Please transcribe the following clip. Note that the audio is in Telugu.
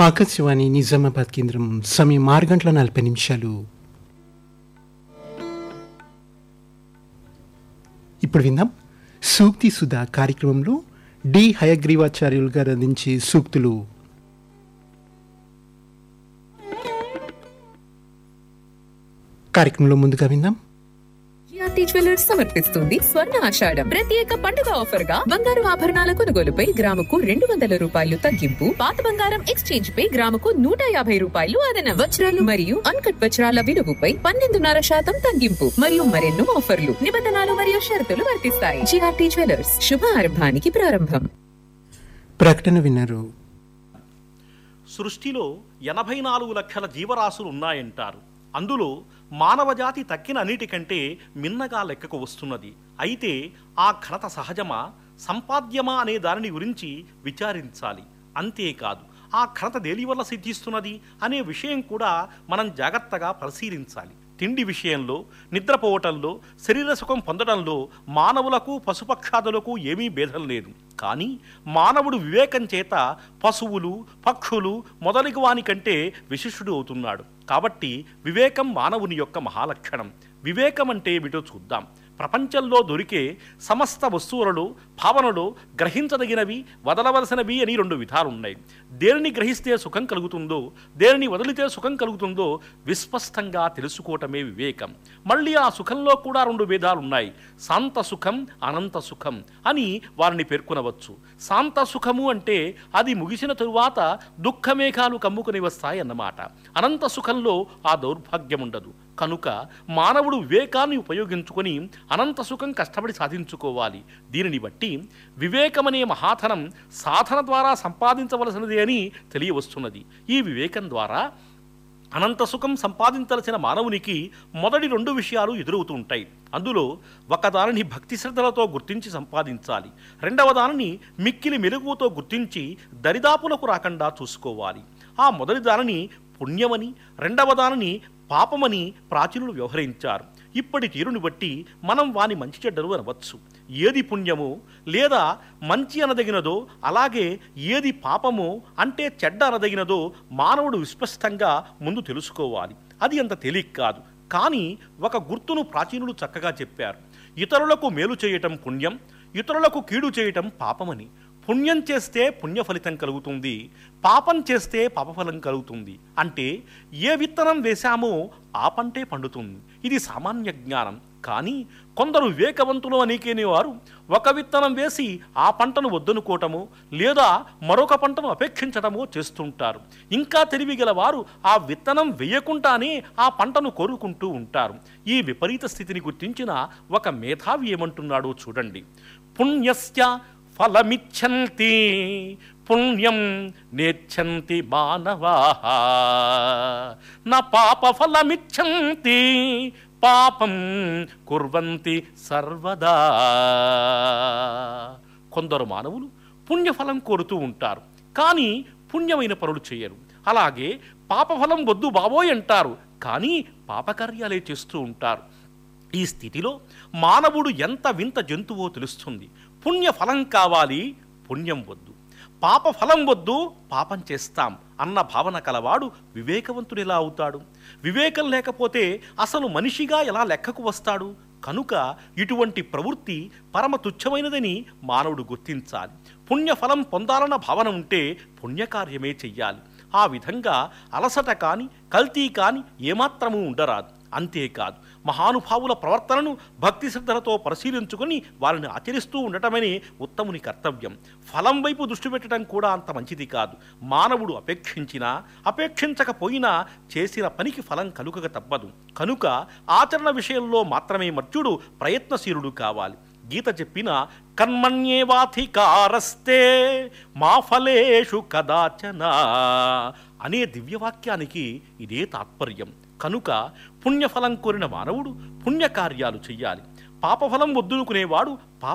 ఆకాశవాణి నిజామాబాద్ కేంద్రం సమయం ఆరు గంటల నలభై నిమిషాలు ఇప్పుడు విందాం సూక్తి సుధా కార్యక్రమంలో డి హయగ్రీవాచార్యులు గారు అందించే సూక్తులు కార్యక్రమంలో ముందుగా విందాం జిఆర్టీ జ్యువెలర్స్ సమర్పిస్తుంది స్వర్ణ ఆషాఢం ప్రత్యేక పండుగ ఆఫర్ గా బంగారు ఆభరణాల కొనుగోలుపై గ్రాముకు రెండు వందల రూపాయలు తగ్గింపు పాత బంగారం ఎక్స్చేంజ్ పై గ్రాముకు నూట యాభై రూపాయలు అదనం వజ్రాలు మరియు అన్కట్ వజ్రాల విలువపై పన్నెండున్నర శాతం తగ్గింపు మరియు మరెన్నో ఆఫర్లు నిబంధనలు మరియు షరతులు వర్తిస్తాయి జిఆర్టీ జ్యువెలర్స్ శుభ ఆరంభానికి ప్రారంభం ప్రకటన విన్నారు సృష్టిలో ఎనభై నాలుగు లక్షల జీవరాశులు ఉన్నాయంటారు అందులో మానవజాతి తక్కిన అన్నిటికంటే మిన్నగా లెక్కకు వస్తున్నది అయితే ఆ ఘనత సహజమా సంపాద్యమా అనే దానిని గురించి విచారించాలి అంతేకాదు ఆ ఘనత దేని వల్ల సిద్ధిస్తున్నది అనే విషయం కూడా మనం జాగ్రత్తగా పరిశీలించాలి తిండి విషయంలో నిద్రపోవటంలో శరీర సుఖం పొందడంలో మానవులకు పశుపక్షాదులకు ఏమీ భేదం లేదు కానీ మానవుడు వివేకం చేత పశువులు పక్షులు మొదలగు వాని కంటే విశిష్టుడు అవుతున్నాడు కాబట్టి వివేకం మానవుని యొక్క మహాలక్షణం వివేకం అంటే ఏమిటో చూద్దాం ప్రపంచంలో దొరికే సమస్త వస్తువులలో భావనలో గ్రహించదగినవి వదలవలసినవి అని రెండు విధాలున్నాయి దేనిని గ్రహిస్తే సుఖం కలుగుతుందో దేనిని వదిలితే సుఖం కలుగుతుందో విస్పష్టంగా తెలుసుకోవటమే వివేకం మళ్ళీ ఆ సుఖంలో కూడా రెండు భేదాలున్నాయి శాంత సుఖం అనంత సుఖం అని వారిని పేర్కొనవచ్చు శాంత సుఖము అంటే అది ముగిసిన తరువాత దుఃఖమేఘాలు కమ్ముకుని వస్తాయి అన్నమాట అనంత సుఖంలో ఆ దౌర్భాగ్యం ఉండదు కనుక మానవుడు వివేకాన్ని ఉపయోగించుకొని అనంత సుఖం కష్టపడి సాధించుకోవాలి దీనిని బట్టి వివేకమనే మహాధనం సాధన ద్వారా సంపాదించవలసినది అని తెలియవస్తున్నది ఈ వివేకం ద్వారా అనంత సుఖం సంపాదించాల్సిన మానవునికి మొదటి రెండు విషయాలు ఎదురవుతూ ఉంటాయి అందులో ఒకదానిని భక్తి శ్రద్ధలతో గుర్తించి సంపాదించాలి రెండవ దానిని మిక్కిలి మెరుగుతో గుర్తించి దరిదాపులకు రాకుండా చూసుకోవాలి ఆ మొదటి దానిని పుణ్యమని రెండవ దానిని పాపమని ప్రాచీనులు వ్యవహరించారు ఇప్పటి తీరుని బట్టి మనం వాని మంచి చెడ్డలు అనవచ్చు ఏది పుణ్యమో లేదా మంచి అనదగినదో అలాగే ఏది పాపమో అంటే చెడ్డ అనదగినదో మానవుడు విస్పష్టంగా ముందు తెలుసుకోవాలి అది అంత తేలిక కాదు కానీ ఒక గుర్తును ప్రాచీనులు చక్కగా చెప్పారు ఇతరులకు మేలు చేయటం పుణ్యం ఇతరులకు కీడు చేయటం పాపమని పుణ్యం చేస్తే పుణ్య ఫలితం కలుగుతుంది పాపం చేస్తే పాపఫలం కలుగుతుంది అంటే ఏ విత్తనం వేశామో ఆ పంటే పండుతుంది ఇది సామాన్య జ్ఞానం కానీ కొందరు వివేకవంతులు అనేకేనే వారు ఒక విత్తనం వేసి ఆ పంటను వద్దనుకోవటము లేదా మరొక పంటను అపేక్షించటమో చేస్తుంటారు ఇంకా తెలివిగల వారు ఆ విత్తనం వేయకుండానే ఆ పంటను కోరుకుంటూ ఉంటారు ఈ విపరీత స్థితిని గుర్తించిన ఒక మేధావి ఏమంటున్నాడో చూడండి పుణ్యస్య ఫలమిచ్చంతి పుణ్యం నేచ్చంతి మానవా నా పాప ఫలమిచ్చంతి పాపం కుర్వంతి సర్వదా కొందరు మానవులు పుణ్యఫలం కోరుతూ ఉంటారు కానీ పుణ్యమైన పనులు చేయరు అలాగే పాపఫలం వద్దు బాబోయ్ అంటారు కానీ పాపకార్యాలే చేస్తూ ఉంటారు ఈ స్థితిలో మానవుడు ఎంత వింత జంతువో తెలుస్తుంది పుణ్యఫలం కావాలి పుణ్యం వద్దు పాప ఫలం వద్దు పాపం చేస్తాం అన్న భావన కలవాడు వివేకవంతుడు ఎలా అవుతాడు వివేకం లేకపోతే అసలు మనిషిగా ఎలా లెక్కకు వస్తాడు కనుక ఇటువంటి ప్రవృత్తి పరమ తుచ్చమైనదని మానవుడు గుర్తించాలి పుణ్యఫలం పొందాలన్న భావన ఉంటే పుణ్యకార్యమే చెయ్యాలి ఆ విధంగా అలసట కాని కల్తీ కాని ఏమాత్రమూ ఉండరాదు అంతేకాదు మహానుభావుల ప్రవర్తనను భక్తి శ్రద్ధలతో పరిశీలించుకొని వారిని ఆచరిస్తూ ఉండటమనే ఉత్తముని కర్తవ్యం ఫలం వైపు దృష్టి పెట్టడం కూడా అంత మంచిది కాదు మానవుడు అపేక్షించినా అపేక్షించకపోయినా చేసిన పనికి ఫలం కలుగక తప్పదు కనుక ఆచరణ విషయంలో మాత్రమే మర్చుడు ప్రయత్నశీలుడు కావాలి గీత చెప్పిన కర్మణ్యేవాధికారస్తే మా ఫలేషు కదాచన అనే దివ్యవాక్యానికి ఇదే తాత్పర్యం కనుక పుణ్యఫలం కోరిన మానవుడు పుణ్యకార్యాలు చెయ్యాలి పాపఫలం వద్దునుకునేవాడు పాప